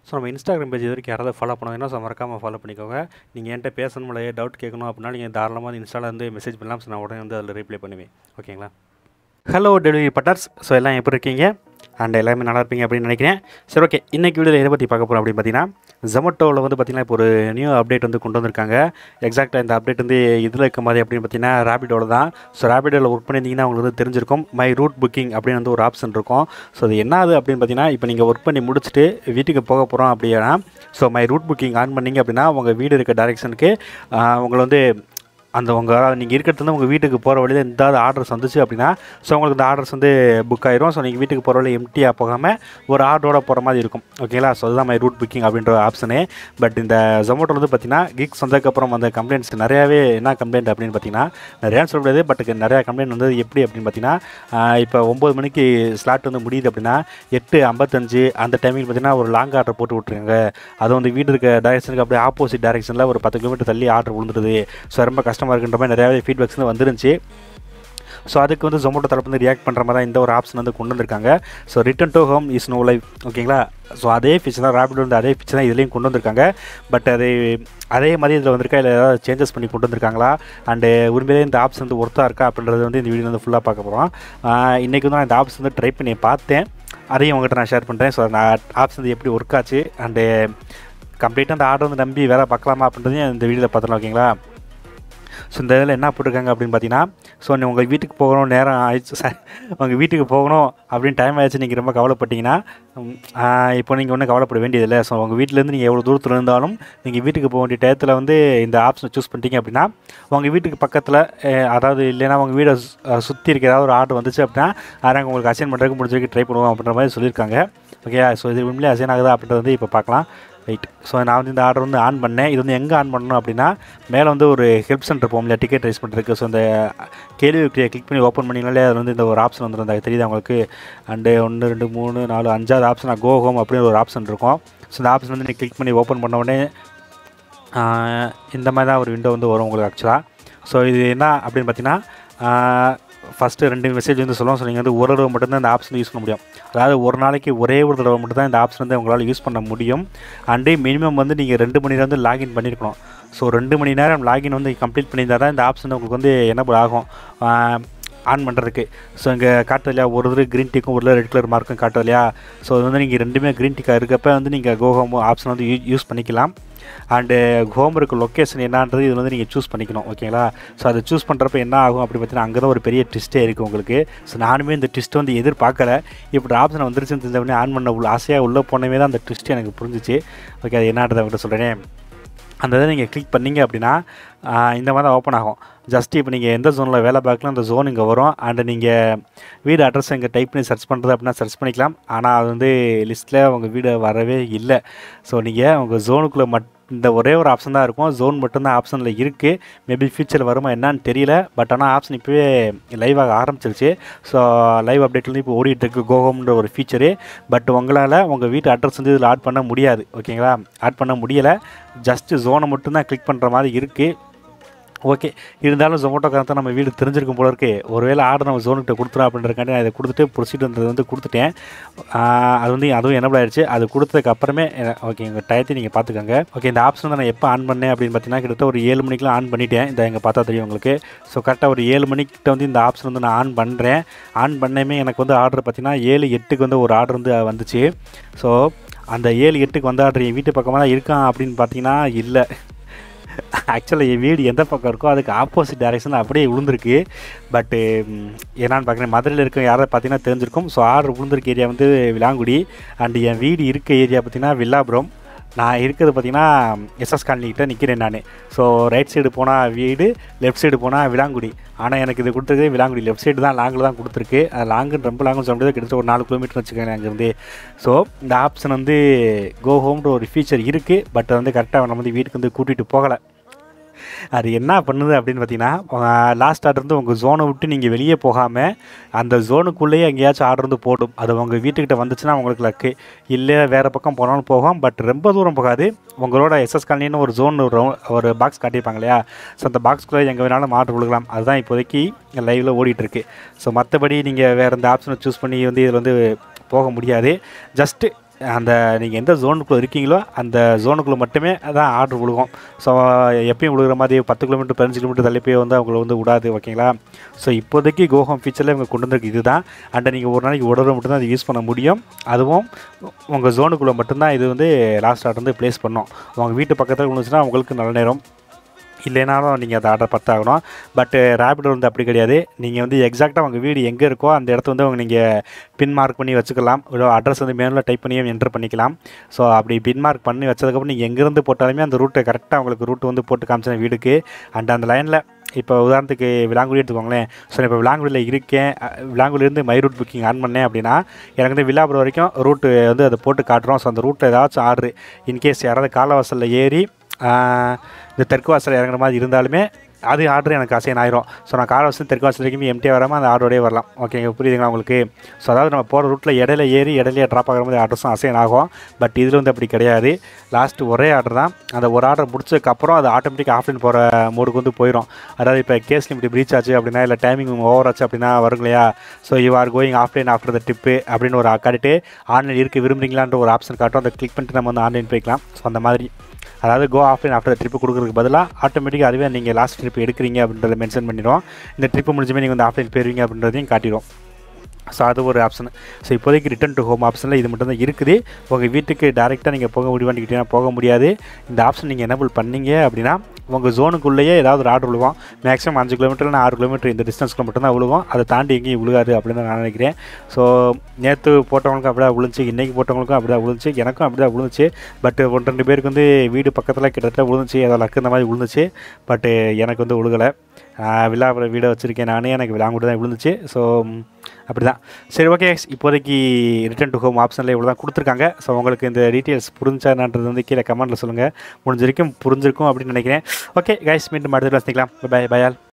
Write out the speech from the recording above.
so நம்ம Instagram page இது வரைக்கும் யாராவது ஃபாலோ பண்ணுவாங்கன்னா ஸோ மறக்காமல் ஃபாலோ பண்ணிக்கோங்க நீங்கள் என்கிட்ட பேசணும் இல்லை டவுட் கேட்கணும் அப்படின்னா நீங்கள் தாராளமாக இன்ஸ்டாவில் வந்து மெசேஜ் பண்ணலாம் ஸோ நான் உடனே வந்து அதில் ரிப்ளை பண்ணுவேன் ஓகேங்களா ஹலோ டெலிவரி பட்டர்ஸ் ஸோ எல்லாம் எப்படி இருக்கீங்க அண்ட் எல்லாமே நல்லா இருப்பீங்க அப்படின்னு நினைக்கிறேன் சரி ஓகே இன்றைக்கி வீடியோவில் எதை பற்றி பார்க்க போகிறோம் அப்படின்னு பார்த்தீங்கன்னா ஜொமேட்டோவில் வந்து பார்த்திங்கன்னா இப்போ ஒரு நியூ அப்டேட் வந்து கொண்டு வந்திருக்காங்க எக்ஸாக்டாக இந்த அப்டேட் வந்து இதில் இருக்க மாதிரி அப்படின்னு பார்த்தீங்கன்னா ரேபிடோவில் தான் ஸோ ரேபிடோவில் ஒர்க் பண்ணியிருந்தீங்கன்னா உங்களுக்கு வந்து தெரிஞ்சிருக்கும் மை ரூட் புக்கிங் அப்படின்னு வந்து ஒரு ஆப்ஷன் இருக்கும் ஸோ அது என்ன ஆகுது அப்படின்னு பார்த்தீங்கன்னா இப்போ நீங்கள் ஒர்க் பண்ணி முடிச்சுட்டு வீட்டுக்கு போக போகிறோம் அப்படின்னா so my route booking on பண்ணீங்க அப்படின்னா உங்கள் வீடு இருக்க டைரெக்ஷனுக்கு உங்களை வந்து அந்த உங்கள் நீங்கள் இருக்கிறது வந்து உங்கள் வீட்டுக்கு போகிற வழியில் எந்தாவது ஆர்டர்ஸ் வந்துச்சு அப்படின்னா ஸோ உங்களுக்கு இந்த ஆர்டர்ஸ் வந்து புக் ஆயிரும் ஸோ நீங்கள் வீட்டுக்கு போகிற வழியில் எம்டியாக போகாமல் ஒரு ஆர்டரோட போகிற மாதிரி இருக்கும் ஓகேங்களா ஸோ அதுதான் மை ரூட் புக்கிங் அப்படின்ற ஆப்ஷனு பட் இந்த ஜொமேட்டோ வந்து பார்த்தீங்கன்னா கிக்ஸ் வந்ததுக்கப்புறம் அந்த கம்ப்ளைண்ட்ஸ் நிறையாவே என்ன கம்ப்ளைண்ட் அப்படின்னு பார்த்தீங்கன்னா நிறையா சொல்ல முடியாது பட் நிறையா கம்ப்ளைண்ட் வந்து எப்படி அப்படின்னு பார்த்தீங்கன்னா இப்போ ஒம்பது மணிக்கு ஸ்லாட் வந்து முடியுது அப்படின்னா எட்டு ஐம்பத்தஞ்சு அந்த டைமிங் பார்த்தீங்கன்னா ஒரு லாங் ஆர்டர் போட்டு விட்ருங்க அது வந்து வீடு இருக்க டைரக்ஷனுக்கு அப்படியே ஆப்போசிட் டைரக்ஷனில் ஒரு பத்து கிலோமீட்டர் தள்ளி ஆர்டர் விழுந்துடுது ஸோ ரொம்ப கஷ்டமாக இருக்குன்ற மாதிரி நிறையாவே ஃபீட்பேக்ஸ் வந்து வந்துருந்துச்சு ஸோ அதுக்கு வந்து ஜொமேட்டோ தரப்பு வந்து ரியாக்ட் பண்ணுற மாதிரி தான் இந்த ஒரு ஆப்ஷன் வந்து கொண்டு வந்திருக்காங்க so return to home is no life ஓகேங்களா ஸோ அதே ஃபீச்சர் தான் ரேபிட் வந்து அதே ஃபீச்சர் தான் இதுலேயும் கொண்டு வந்திருக்காங்க பட் அது அதே மாதிரி இதில் வந்திருக்கா இல்லை ஏதாவது சேஞ்சஸ் பண்ணி கொண்டு வந்திருக்காங்களா அண்டு உண்மையிலே இந்த ஆப்ஷன் வந்து ஒர்த்தாக இருக்கா அப்படின்றது வந்து இந்த வீடியோ வந்து ஃபுல்லாக பார்க்க போகிறோம் இன்றைக்கி வந்து நான் இந்த ஆப்ஷன் வந்து ட்ரை பண்ணி பார்த்தேன் அதையும் உங்கள்கிட்ட நான் ஷேர் பண்ணுறேன் ஸோ நான் ஆப்ஷன் வந்து எப்படி ஒர்க் ஆச்சு அண்டு கம்ப்ளீட்டாக அந்த ஆர்டர் வந்து நம்பி வேலை பார்க்கலாமா அப்படின்றதையும் இந்த வீடியோவில் பார்த்துலாம் ஓகேங்களா ஸோ இந்த இதில் என்ன போட்டிருக்காங்க அப்படின்னு பார்த்தீங்கன்னா ஸோ நீ உங்கள் வீட்டுக்கு போகணும் நேரம் ஆயிடுச்சு சார் உங்கள் வீட்டுக்கு போகணும் அப்படின்னு டைம் ஆயிடுச்சு நீங்கள் ரொம்ப கவலைப்பட்டீங்கன்னா இப்போ நீங்கள் ஒன்றும் கவலைப்பட வேண்டியதில்லை ஸோ உங்கள் வீட்டிலேருந்து நீங்கள் எவ்வளோ தூரத்தில் இருந்தாலும் நீங்கள் வீட்டுக்கு போக வேண்டிய டயத்தில் வந்து இந்த ஆப்ஷனை சூஸ் பண்ணிட்டீங்க அப்படின்னா உங்கள் வீட்டுக்கு பக்கத்தில் அதாவது இல்லைன்னா உங்கள் வீடை சுற்றி இருக்க ஏதாவது ஒரு ஆர்டர் வந்துச்சு அப்படின்னா அதை உங்களுக்கு அசைன் பண்ணுறதுக்கு முடிஞ்ச வரைக்கும் ட்ரை பண்ணுவோம் அப்படின்ற மாதிரி சொல்லியிருக்காங்க ஓகே ஸோ இது உண்மையிலே அசைன் ஆகுதா அப்படின்றது வந்து இப்போ பார்க்கலாம் ரைட் ஸோ நான் வந்து இந்த ஆர்டர் வந்து ஆன் பண்ணேன் இது வந்து எங்கே ஆன் பண்ணணும் அப்படின்னா மேலே வந்து ஒரு ஹெல்ப் சென்டர் போகும் இல்லையா டிக்கெட் ரைஸ் பண்ணுறதுக்கு ஸோ இந்த கேள்வி கிளிக் பண்ணி ஓப்பன் பண்ணிங்கனாலே அது வந்து இந்த ஒரு ஆப்ஷன் வந்துடும் அது தெரியுது உங்களுக்கு அண்டு ஒன்று ரெண்டு மூணு நாலு அஞ்சாவது ஆப்ஷன் கோ ஹோம் அப்படின்னு ஒரு ஆப்ஷன் இருக்கும் ஸோ இந்த ஆப்ஷன் வந்து நீங்கள் கிளிக் பண்ணி ஓப்பன் பண்ண உடனே இந்த மாதிரி தான் ஒரு விண்டோ வந்து வரும் உங்களுக்கு ஆக்சுவலாக ஸோ இது என்ன அப்படின்னு பார்த்தீங்கன்னா ஃபஸ்ட்டு ரெண்டு மெசேஜ் வந்து சொல்லுவோம் ஸோ நீங்கள் வந்து ஒரு தடவை மட்டும்தான் இந்த ஆப்ஷன் யூஸ் பண்ண முடியும் அதாவது ஒரு நாளைக்கு ஒரே ஒரு தடவை மட்டும் தான் இந்த ஆப்ஷன் வந்து உங்களால் யூஸ் பண்ண முடியும் அண்டு மினிமம் வந்து நீங்கள் ரெண்டு மணி நேரம் வந்து லாகின் பண்ணியிருக்கணும் ஸோ ரெண்டு மணி நேரம் லாகின் வந்து கம்ப்ளீட் பண்ணியிருந்தால் தான் இந்த ஆப்ஷன் உங்களுக்கு வந்து என்ன ஆகும் ஆன் பண்ணுறதுக்கு ஸோ இங்கே காட்டுறது இல்லையா ஒரு இது க்ரீன் டீக்கும் ஒரு ரெட் கலர் மார்க்கும் காட்டுறது இல்லையா ஸோ அது வந்து நீங்கள் ரெண்டுமே க்ரீன் டீக்காக இருக்கப்போ வந்து நீங்கள் கோ ஹோம் ஆப்ஷன் வந்து யூ யூஸ் பண்ணிக்கலாம் அண்டு ஹோம் இருக்க லொக்கேஷன் என்னன்றது இது வந்து நீங்கள் சூஸ் பண்ணிக்கணும் ஓகேங்களா ஸோ அதை சூஸ் பண்ணுறப்ப என்ன ஆகும் அப்படி பார்த்தீங்கன்னா அங்கே தான் ஒரு பெரிய ட்விஸ்ட்டே இருக்குது உங்களுக்கு ஸோ நானுமே இந்த ட்விஸ்ட் வந்து எதிர்பார்க்கல இப்படி ஆப்ஷன் வந்துருச்சுன்னு தெரிஞ்சவொடனே ஆன் பண்ண உள்ள ஆசையாக உள்ளே போனவே தான் அந்த ட்விஸ்ட் எனக்கு புரிஞ்சிச்சு ஓகே அது என்னன்றதை அவங்கள்ட்ட சொல்கிறேன் அந்த இதை நீங்கள் கிளிக் பண்ணிங்க அப்படின்னா இந்த மாதிரி தான் ஓப்பன் ஆகும் ஜஸ்ட் இப்போ நீங்கள் எந்த ஜோனில் வேலை பார்க்கலாம் அந்த ஜோன் இங்கே வரும் அண்டு நீங்கள் வீடு அட்ரஸ் இங்கே டைப் பண்ணி சர்ச் பண்ணுறது அப்படின்னா சர்ச் பண்ணிக்கலாம் ஆனால் அது வந்து லிஸ்ட்டில் உங்கள் வீடு வரவே இல்லை ஸோ நீங்கள் உங்கள் ஜோனுக்குள்ளே மட் இந்த ஒரே ஒரு ஆப்ஷன் தான் இருக்கும் ஜோன் மட்டும்தான் ஆப்ஷனில் இருக்குது மேபி ஃபியூச்சரில் வருமா என்னான்னு தெரியல பட் ஆனால் ஆப்ஷன் இப்போவே லைவ் ஆக ஆரம்பிச்சிருச்சு ஸோ லைவ் அப்டேட்லேருந்து இப்போ ஓடிட்டு இருக்கு கோஹோம்ன்ற ஒரு ஃபீச்சரு பட் உங்களால் உங்கள் வீட்டு அட்ரஸ் வந்து இதில் ஆட் பண்ண முடியாது ஓகேங்களா ஆட் பண்ண முடியலை ஜஸ்ட்டு ஜோனை மட்டும்தான் கிளிக் பண்ணுற மாதிரி இருக்குது ஓகே இருந்தாலும் ஜொமேட்டோக்காரன் தான் நம்ம வீடு தெரிஞ்சிருக்கும் போல இருக்கு ஒருவேளை ஆர்டர் நம்ம ஜோனுக்கிட்ட கொடுத்துறோம் அப்படின்றக்காண்டி நான் இதை கொடுத்துட்டு ப்ரொசீடர்ன்றது வந்து கொடுத்துட்டேன் அது வந்து அதுவும் என்னபிள் ஆயிடுச்சு அது கொடுத்ததுக்கு அப்புறமே ஓகே எங்கள் டயத்தை நீங்கள் பார்த்துக்கோங்க ஓகே இந்த ஆப்ஷன் வந்து நான் எப்போ ஆன் பண்ணேன் அப்படின்னு பார்த்தீங்கன்னா கிட்டத்தட்ட ஒரு ஏழு மணிக்கெலாம் ஆன் பண்ணிட்டேன் இந்த எங்கள் பார்த்தா தெரியும் உங்களுக்கு ஸோ கரெக்டாக ஒரு ஏழு மணிக்கிட்ட வந்து இந்த ஆப்ஷன் வந்து நான் ஆன் பண்ணுறேன் ஆன் பண்ணமே எனக்கு வந்து ஆர்டர் பார்த்தீங்கன்னா ஏழு எட்டுக்கு வந்து ஒரு ஆர்டர் வந்து வந்துச்சு ஸோ அந்த ஏழு எட்டுக்கு வந்து ஆர்டர் என் வீட்டு பக்கமாக தான் இருக்கான் அப்படின்னு பார்த்தீங்கன்னா இல்லை ஆக்சுவலாக என் வீடு எந்த பக்கம் இருக்கோ அதுக்கு ஆப்போசிட் டைரெக்ஷன் அப்படியே விழுந்திருக்கு பட்டு என்னான்னு பார்க்குறேன் மதுரையில் இருக்க யாராவது பார்த்தீங்கன்னா தெரிஞ்சிருக்கும் ஸோ ஆர்டர் விழுந்திருக்க ஏரியா வந்து விலாங்குடி அண்டு என் வீடு இருக்க ஏரியா பார்த்தீங்கன்னா வில்லாபுரம் நான் இருக்கிறது பார்த்தீங்கன்னா எஸ்எஸ் காலனிக்கிட்ட நிற்கிறேன் நான் ஸோ ரைட் சைடு போனால் வீடு லெஃப்ட் சைடு போனால் விலாங்குடி ஆனால் எனக்கு இது கொடுத்தது விலாங்குடி லெஃப்ட் சைடு தான் லாங்கில் தான் கொடுத்துருக்கு அது லாங்குன்னு ரொம்ப லாங்குன்னு சொல்ல முடியாது கிட்டத்தட்ட ஒரு நாலு கிலோமீட்டர் வச்சுக்கோங்க அங்கேருந்து ஸோ இந்த ஆப்ஷன் வந்து கோ ஹோம்ன்ற ஒரு ஃபீச்சர் இருக்குது பட் வந்து கரெக்டாக நம்ம வந்து வீட்டுக்கு வந்து கூட்டிகிட்டு போகலை அது என்ன பண்ணுது அப்படின்னு பார்த்தீங்கன்னா லாஸ்ட் ஆர்டர் வந்து உங்கள் ஜோனை விட்டு நீங்கள் வெளியே போகாமல் அந்த ஜோனுக்குள்ளேயே எங்கேயாச்சும் ஆர்டர் வந்து போடும் அது உங்கள் வீட்டுக்கிட்ட வந்துச்சுன்னா உங்களுக்கு லக்கு இல்லை வேறு பக்கம் போனாலும் போகும் பட் ரொம்ப தூரம் போகாது உங்களோட எஸ்எஸ் காலனின்னு ஒரு ஜோன் ஒரு ஒரு பாக்ஸ் காட்டியிருப்பாங்க இல்லையா ஸோ அந்த பாக்ஸ்குள்ளே எங்கே வேணாலும் ஆர்டர் கொடுக்கலாம் அதுதான் இப்போதைக்கு லைவில் ஓடிட்டுருக்கு ஸோ மற்றபடி நீங்கள் வேறு இந்த ஆப்ஷனை சூஸ் பண்ணி வந்து இதில் வந்து போக முடியாது ஜஸ்ட்டு அந்த நீங்கள் எந்த ஜோனுக்குள்ளே இருக்கீங்களோ அந்த ஜோனுக்குள்ளே மட்டுமே தான் ஆர்டர் விழுகும் ஸோ எப்பயும் விழுகிற மாதிரி பத்து கிலோமீட்டர் பதினஞ்சு கிலோமீட்டர் தள்ளி போய் வந்து அவங்கள வந்து விடாது ஓகேங்களா ஸோ இப்போதைக்கு கோஹோம் ஃபீச்சரில் இவங்க கொண்டு வந்திருக்கு இதுதான் அண்ட் நீங்கள் ஒரு நாளைக்கு ஒரு தடவை மட்டும்தான் அது யூஸ் பண்ண முடியும் அதுவும் உங்கள் ஜோனுக்குள்ளே மட்டும்தான் இது வந்து லாஸ்ட் ஆர்டர் வந்து ப்ளேஸ் பண்ணோம் உங்கள் வீட்டு பக்கத்தில் விழுந்துச்சுன்னா உங்களுக்கு நல்ல நேரம் இல்லைனாலும் நீங்கள் அதை ஆர்டர் பத்தாகணும் பட்டு ரேபிடோ வந்து அப்படி கிடையாது நீங்கள் வந்து எக்ஸாக்டாக உங்கள் வீடு எங்கே இருக்கோ அந்த இடத்த வந்து அவங்க நீங்கள் பின் மார்க் பண்ணி வச்சுக்கலாம் இல்லை அட்ரஸ் வந்து மேனில் டைப் பண்ணியும் என்டர் பண்ணிக்கலாம் ஸோ அப்படி பின் மார்க் பண்ணி வச்சதுக்கப்புறம் நீங்கள் எங்கேருந்து போட்டாலுமே அந்த ரூட்டை கரெக்டாக உங்களுக்கு ரூட் வந்து போட்டு காமிச்சேன் வீடுக்கு அண்ட் அந்த லைனில் இப்போ உதாரணத்துக்கு விலாங்குடி எடுத்துக்கோங்களேன் ஸோ இப்போ விலாங்குடியில் இருக்கேன் அஹ், விலாங்குடியிலேருந்து மை ரூட் புக்கிங் ஆன் பண்ணேன் அப்படின்னா எனக்கு வந்து வில்லாபுரம் வரைக்கும் ரூட்டு வந்து அதை போட்டு காட்டுறோம் ஸோ அந்த ரூட்டில் ஏதாச்சும் ஆர்டர் இன்கேஸ் யாராவது காலவாசலில் ஏறி ஆஹ், இந்த தெற்கு வாசல் இறங்குற மாதிரி இருந்தாலுமே அது ஆர்டர் எனக்கு அசைன் ஆயிரும் ஸோ நான் கால வாசல் தெற்கு வாசல் வரைக்கும் எம்டியாக வராமல் அந்த ஆர்டரோடய வரலாம் ஓகேங்க புரியுதுங்களா உங்களுக்கு ஸோ அதாவது நம்ம போகிற ரூட்டில் இடையில ஏறி இடையில ட்ராப் ஆகிற மாதிரி அட்ரஸும் அசைன் ஆகும் பட் இதில் வந்து அப்படி கிடையாது லாஸ்ட்டு ஒரே ஆர்டர் தான் அந்த ஒரு ஆர்டர் முடிச்சதுக்கப்புறம் அது ஆட்டோமேட்டிக் ஆஃப்லைன் போகிற மோடுக்கு வந்து போயிடும் அதாவது இப்போ கேஸ் லிமிட் ப்ரீச் ஆச்சு அப்படின்னா இல்லை டைமிங் ஓவர் ஆச்சு அப்படின்னா வரும் இல்லையா so you are going offline after the trip அப்படின்னு ஒரு காட்டிட்டு ஆன்லைன் இருக்க விரும்புறீங்களான்ற ஒரு ஆப்ஷன் காட்டும் அதை கிளிக் பண்ணிட்டு நம்ம வந்து ஆன்லைன் போய்க்கலாம் ஸோ அந்த மாதிரி அதாவது கோ ஆஃப்லைன் ஆஃப்டர் ட்ரிப்பு கொடுக்குறதுக்கு பதிலாக ஆட்டோமேட்டிக்காக அதுவே நீங்கள் லாஸ்ட் ட்ரிப் எடுக்கிறீங்க அப்படின்றத மென்ஷன் பண்ணிடும் இந்த ட்ரிப்பு முடிஞ்சுமே நீங்கள் வந்து ஆஃப்லைன் போயிருவீங்க அப்படின்றதையும் காட்டிடும் ஸோ அது ஒரு ஆப்ஷன் ஸோ இப்போதைக்கு ரிட்டன் டு ஹோம் ஆப்ஷனில் இது மட்டும் தான் இருக்குது உங்கள் வீட்டுக்கு டேரெக்டாக நீங்கள் போக முடியுமான்னு போக முடியாது இந்த ஆப்ஷன் நீங்கள் எனபிள் பண்ணீங்க அப்படின்னா உங்கள் ஜோனுக்குள்ளேயே ஏதாவது ஒரு ஆர்டர் விழுவோம் மேக்ஸிமம் அஞ்சு கிலோமீட்டர் ஆறு கிலோமீட்டர் இந்த டிஸ்டன்ஸ்க்கு மட்டும்தான் விழுவோம் அதை தாண்டி எங்கேயும் விழுகாது அப்படின்னு தான் நான் நினைக்கிறேன் ஸோ நேற்று போட்டவங்களுக்கும் அப்படி தான் விழுந்துச்சு இன்றைக்கி போட்டவங்களுக்கும் அப்படி தான் விழுந்துச்சு எனக்கும் அப்படி தான் விழுந்துச்சு பட் ஒன்று ரெண்டு பேருக்கு வந்து வீடு பக்கத்தில் கிட்டத்தட்ட விழுந்துச்சு ஏதோ லக்கு இந்த மாதிரி விழுந்துச்சு பட்டு எனக்கு வந்து விழுகலை விழாவில் வீடை வச்சுருக்கேன் நானே எனக்கு விழாங்கூட தான் விழுந்துச்சு ஸோ அப்படி தான் சரி ஓகே இப்போதைக்கு ரிட்டன் டு ஹோம் ஆப்ஷனில் இவ்வளோ தான் கொடுத்துருக்காங்க ஸோ உங்களுக்கு இந்த டீட்டெயில்ஸ் புரிஞ்சான்றது வந்து கீழே கமெண்ட்டில் சொல்லுங்கள் முடிஞ்ச வரைக்கும் புரிஞ்சிருக்கும் அப்படின்னு நினைக்கிறேன் ஓகே கைஸ் மீண்டும் அடுத்த சந்திக்கலாம் பை பயால்